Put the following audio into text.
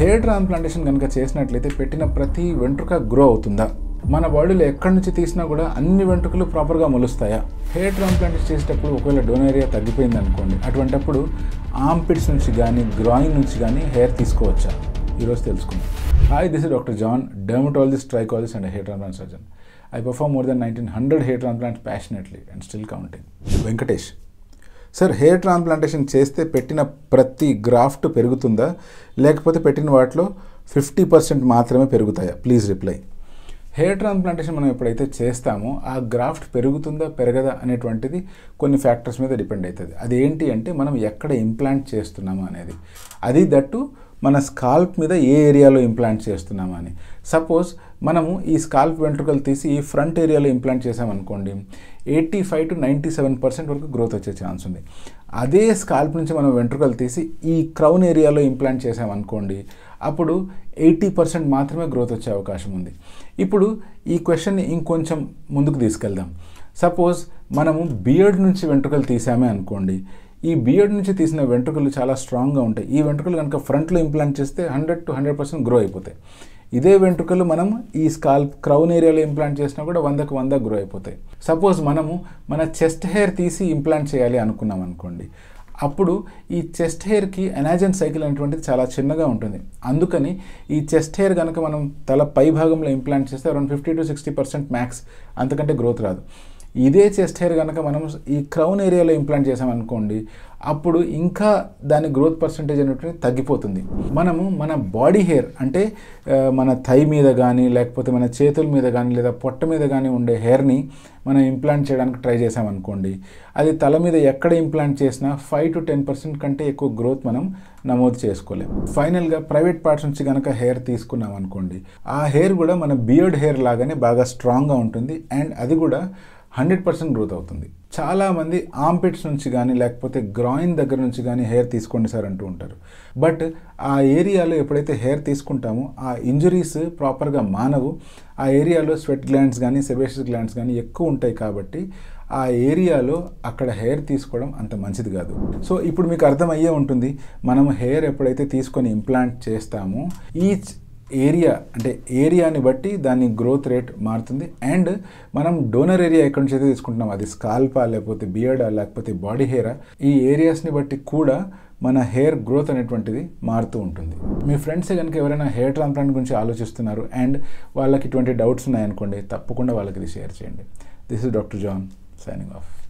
hair transplantation కనుక చేసినట్లయితే పెట్టిన ప్రతి వెంట్రుక గ్రో అవుతుందా మన బాడీలో ఎక్కడి నుంచి తీసినా కూడా అన్ని వెంట్రుకలు ప్రాపర్గా మొలుస్తాయా హెయిర్ ట్రాన్స్ప్లాంటేషన్ చేసేటప్పుడు ఒకవేళ డోన్ ఏరియా తగ్గిపోయింది అనుకోండి అటువంటప్పుడు ఆంపిట్స్ నుంచి కానీ గ్రాయింగ్ నుంచి కానీ హెయిర్ తీసుకోవచ్చా ఈరోజు తెలుసుకుందాం hi this is doctor John dermatologist trichologist and hair transplant surgeon I perform more than nineteen hundred hair transplants passionately and still counting Venkatesh sir hair transplantation చేస్తే పెట్టిన ప్రతి గ్రాఫ్ట్ పెరుగుతుందా లేకపోతే పెట్టిన వాటిలో ఫిఫ్టీ పర్సెంట్ మాత్రమే పెరుగుతాయా ప్లీజ్ రిప్లై హెయిర్ ట్రాన్స్ప్లాంటేషన్ మనం ఎప్పుడైతే చేస్తామో ఆ గ్రాఫ్ట్ పెరుగుతుందా పెరగదా అనేటువంటిది కొన్ని ఫ్యాక్టర్స్ మీద డిపెండ్ అవుతుంది అది ఏంటి అంటే మనం ఎక్కడ ఇంప్లాంట్ చేస్తున్నాము అనేది అది దట్టు మన స్కాల్ప్ మీద ఏ ఏరియాలో ఇంప్లాంట్ చేస్తున్నామా అని సపోజ్ మనము ఈ స్కాల్ప్ వెంట్రుకలు తీసి ఈ ఫ్రంట్ ఏరియాలో ఇంప్లాంట్ చేసామనుకోండి eighty five to ninety seven percent వరకు గ్రోత్ వచ్చే ఛాన్స్ ఉంది అదే స్కాల్ప్ నుంచి మనం వెంట్రుకలు తీసి ఈ క్రౌన్ ఏరియాలో ఇంప్లాంట్ చేసామనుకోండి అప్పుడు ఎయిటీ పర్సెంట్ మాత్రమే గ్రోత్ వచ్చే అవకాశం ఉంది ఇప్పుడు ఈ క్వశ్చన్ని ఇంకొంచెం ముందుకు తీసుకెళ్దాం సపోజ్ మనము బియర్డ్ నుంచి వెంట్రుకలు తీసామే అనుకోండి ఈ బియర్డ్ నుంచి తీసిన వెంట్రుకలు చాలా స్ట్రాంగ్గా ఉంటాయి ఈ వెంట్రుకలు కనుక ఫ్రంట్లో ఇంప్లాంట్ చేస్తే hundred to hundred percent grow అయిపోతాయి ఇదే వెంట్రుకలు మనం ఈ స్కాల్ క్రౌన్ ఏరియాలో ఇంప్లాంట్ చేసినా కూడా వందకు వంద గ్రో అయిపోతాయి సపోజ్ మనము మన చెస్ట్ హెయిర్ తీసి ఇంప్లాంట్ చేయాలి అనుకున్నాం అనుకోండి అప్పుడు ఈ చెస్ట్ హెయిర్కి ఎనాజన్ సైకిల్ అనేటువంటిది చాలా చిన్నగా ఉంటుంది అందుకని ఈ చెస్ట్ హెయిర్ కనుక మనం తల పై భాగంలో ఇంప్లాంట్ చేస్తే around fifty to sixty percent max అంతకంటే గ్రోత్ రాదు ఇదే చెస్ట్ హెయిర్ కనుక మనం ఈ క్రౌన్ ఏరియాలో ఇంప్లాంట్ చేసామనుకోండి అప్పుడు ఇంకా దాని గ్రోత్ పర్సంటేజ్ అనేటువంటి తగ్గిపోతుంది మనము మన బాడీ హెయిర్ అంటే మన థై మీద కానీ లేకపోతే మన చేతుల మీద కానీ లేదా పొట్ట మీద కానీ ఉండే హెయిర్ని మనం ఇంప్లాంట్ చేయడానికి ట్రై చేసామనుకోండి అది తల మీద ఎక్కడ ఇంప్లాంట్ చేసినా ఫైవ్ టు టెన్ పర్సెంట్ కంటే ఎక్కువ గ్రోత్ మనం నమోదు చేసుకోలేము ఫైనల్గా ప్రైవేట్ పార్ట్స్ నుంచి కనుక హెయిర్ తీసుకున్నాం అనుకోండి ఆ హెయిర్ కూడా మన బియర్డ్ హెయిర్ లాగానే బాగా స్ట్రాంగ్గా ఉంటుంది అండ్ అది కూడా హండ్రెడ్ పర్సెంట్ గ్రోత్ అవుతుంది చాలామంది ఆంపిట్స్ నుంచి కానీ లేకపోతే గ్రాయిన్ దగ్గర నుంచి కానీ హెయిర్ తీసుకోండి సార్ అంటూ ఉంటారు బట్ ఆ ఏరియాలో ఎప్పుడైతే హెయిర్ తీసుకుంటామో ఆ ఇంజరీస్ ప్రాపర్గా మానవు ఆ ఏరియాలో స్వెట్ గ్లాండ్స్ కానీ సెబేషియస్ గ్లాండ్స్ కానీ ఎక్కువ ఉంటాయి కాబట్టి ఆ ఏరియాలో అక్కడ హెయిర్ తీసుకోవడం అంత మంచిది కాదు సో ఇప్పుడు మీకు అర్థమయ్యే ఉంటుంది మనం హెయిర్ ఎప్పుడైతే తీసుకొని ఇంప్లాంట్ చేస్తామో ఈచ్ ఏరియా అంటే ఏరియాని బట్టి దాని గ్రోత్ రేట్ మారుతుంది అండ్ మనం డోనర్ ఏరియా ఎక్కడి నుంచి అయితే తీసుకుంటున్నాం అది స్కాల్పా లేకపోతే బియర్డా లేకపోతే బాడీ హెయిరా ఈ ఏరియాస్ని బట్టి కూడా మన హెయిర్ గ్రోత్ అనేటువంటిది మారుతూ ఉంటుంది మీ ఫ్రెండ్స్ కనుక ఎవరైనా హెయిర్ ట్రాన్స్ప్లాంట్ గురించి ఆలోచిస్తున్నారు అండ్ వాళ్ళకి ఇటువంటి డౌట్స్ ఉన్నాయనుకోండి తప్పకుండా వాళ్ళకి ఇది షేర్ చేయండి this is doctor John signing of